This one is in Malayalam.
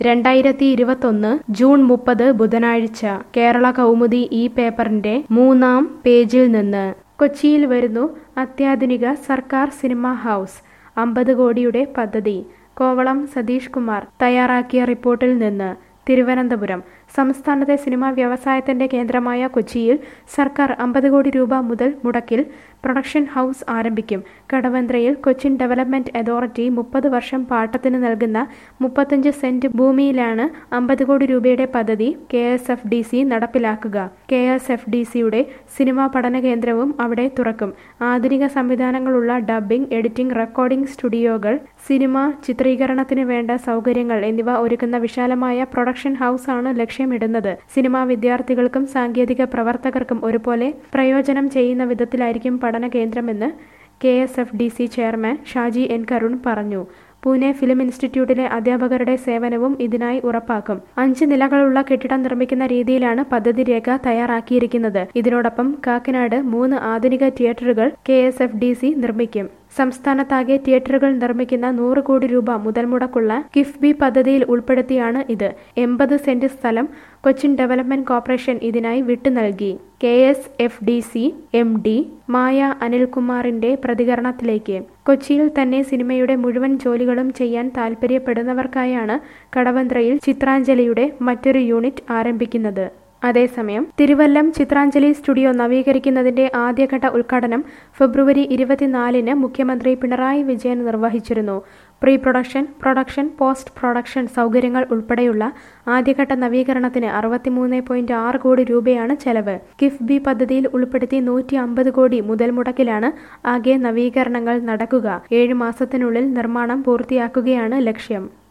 രണ്ടായിരത്തി ഇരുപത്തൊന്ന് ജൂൺ മുപ്പത് ബുധനാഴ്ച കേരള കൗമുദി ഈ പേപ്പറിന്റെ മൂന്നാം പേജിൽ നിന്ന് കൊച്ചിയിൽ വരുന്നു അത്യാധുനിക സർക്കാർ സിനിമാ ഹൗസ് അമ്പത് കോടിയുടെ പദ്ധതി കോവളം സതീഷ് കുമാർ തയ്യാറാക്കിയ റിപ്പോർട്ടിൽ നിന്ന് തിരുവനന്തപുരം സംസ്ഥാനത്തെ സിനിമാ വ്യവസായത്തിന്റെ കേന്ദ്രമായ കൊച്ചിയിൽ സർക്കാർ അമ്പത് കോടി രൂപ മുതൽ മുടക്കിൽ പ്രൊഡക്ഷൻ ഹൗസ് ആരംഭിക്കും കടവന്ത്രയിൽ കൊച്ചിൻ ഡെവലപ്മെന്റ് അതോറിറ്റി മുപ്പത് വർഷം പാട്ടത്തിന് നൽകുന്ന മുപ്പത്തഞ്ച് സെന്റ് ഭൂമിയിലാണ് അമ്പത് കോടി രൂപയുടെ പദ്ധതി K S F D C നടപ്പിലാക്കുക കെ എസ് എഫ് ഡി സിയുടെ സിനിമാ പഠന കേന്ദ്രവും അവിടെ തുറക്കും ആധുനിക സംവിധാനങ്ങളുള്ള ഡബ്ബിംഗ് എഡിറ്റിംഗ് റെക്കോർഡിംഗ് സ്റ്റുഡിയോകൾ സിനിമ ചിത്രീകരണത്തിന് വേണ്ട സൗകര്യങ്ങൾ എന്നിവ ഒരുക്കുന്ന വിശാലമായ പ്രൊഡക്ഷൻ ഹൗസ് ആണ് ലക്ഷ്യമിടുന്നത് സിനിമാ വിദ്യാർത്ഥികൾക്കും സാങ്കേതിക പ്രവർത്തകർക്കും ഒരുപോലെ പ്രയോജനം ചെയ്യുന്ന വിധത്തിലായിരിക്കും പഠന കേന്ദ്രമെന്ന് K S F D C chairman Shaji N Karun പറഞ്ഞു പൂനെ ഫിലിം ഇൻസ്റ്റിറ്റ്യൂട്ടിലെ അധ്യാപകരുടെ സേവനവും ഇതിനായി ഉറപ്പാക്കും അഞ്ച് നിലകളുള്ള കെട്ടിടം നിർമ്മിക്കുന്ന രീതിയിലാണ് പദ്ധതി രേഖ തയ്യാറാക്കിയിരിക്കുന്നത് ഇതിനോടൊപ്പം കാക്കനാട് മൂന്ന് ആധുനിക തിയേറ്ററുകൾ K S F D C നിർമ്മിക്കും സംസ്ഥാനത്താകെ തിയേറ്ററുകൾ നിർമ്മിക്കുന്ന നൂറ് കോടി രൂപ മുതൽ മുടക്കുള്ള കിഫ്ബി പദ്ധതിയിൽ ഉൾപ്പെടുത്തിയാണ് ഇത് എൺപത് സെന്റ് സ്ഥലം കൊച്ചിൻ ഡെവലപ്മെന്റ് കോർപ്പറേഷൻ ഇതിനായി വിട്ടു നൽകി K S F D C M D Maya അനിൽകുമാറിന്റെ പ്രതികരണത്തിലേക്ക് കൊച്ചിയിൽ തന്നെ സിനിമയുടെ മുഴുവൻ ജോലികളും ചെയ്യാൻ താൽപ്പര്യപ്പെടുന്നവർക്കായാണ് കടവന്ത്രയിൽ ചിത്രാഞ്ജലിയുടെ മറ്റൊരു യൂണിറ്റ് ആരംഭിക്കുന്നത് അതേസമയം തിരുവല്ലം ചിത്രാഞ്ജലി സ്റ്റുഡിയോ നവീകരിക്കുന്നതിന്റെ ആദ്യഘട്ട ഉദ്ഘാടനം ഫെബ്രുവരി ഇരുപത്തിനാലിന് മുഖ്യമന്ത്രി പിണറായി വിജയൻ നിർവഹിച്ചിരുന്നു pre production production post production സൗകര്യങ്ങൾ ഉൾപ്പെടെയുള്ള ആദ്യഘട്ട നവീകരണത്തിന് അറുപത്തിമൂന്ന് പോയിന്റ് ആറ് കോടി രൂപയാണ് ചെലവ് കിഫ്ബി പദ്ധതിയിൽ ഉൾപ്പെടുത്തി നൂറ്റി അമ്പത് കോടി മുതൽ മുടക്കിലാണ് ആകെ നവീകരണങ്ങൾ നടക്കുക ഏഴ് മാസത്തിനുള്ളിൽ നിർമ്മാണം പൂർത്തിയാക്കുകയാണ് ലക്ഷ്യം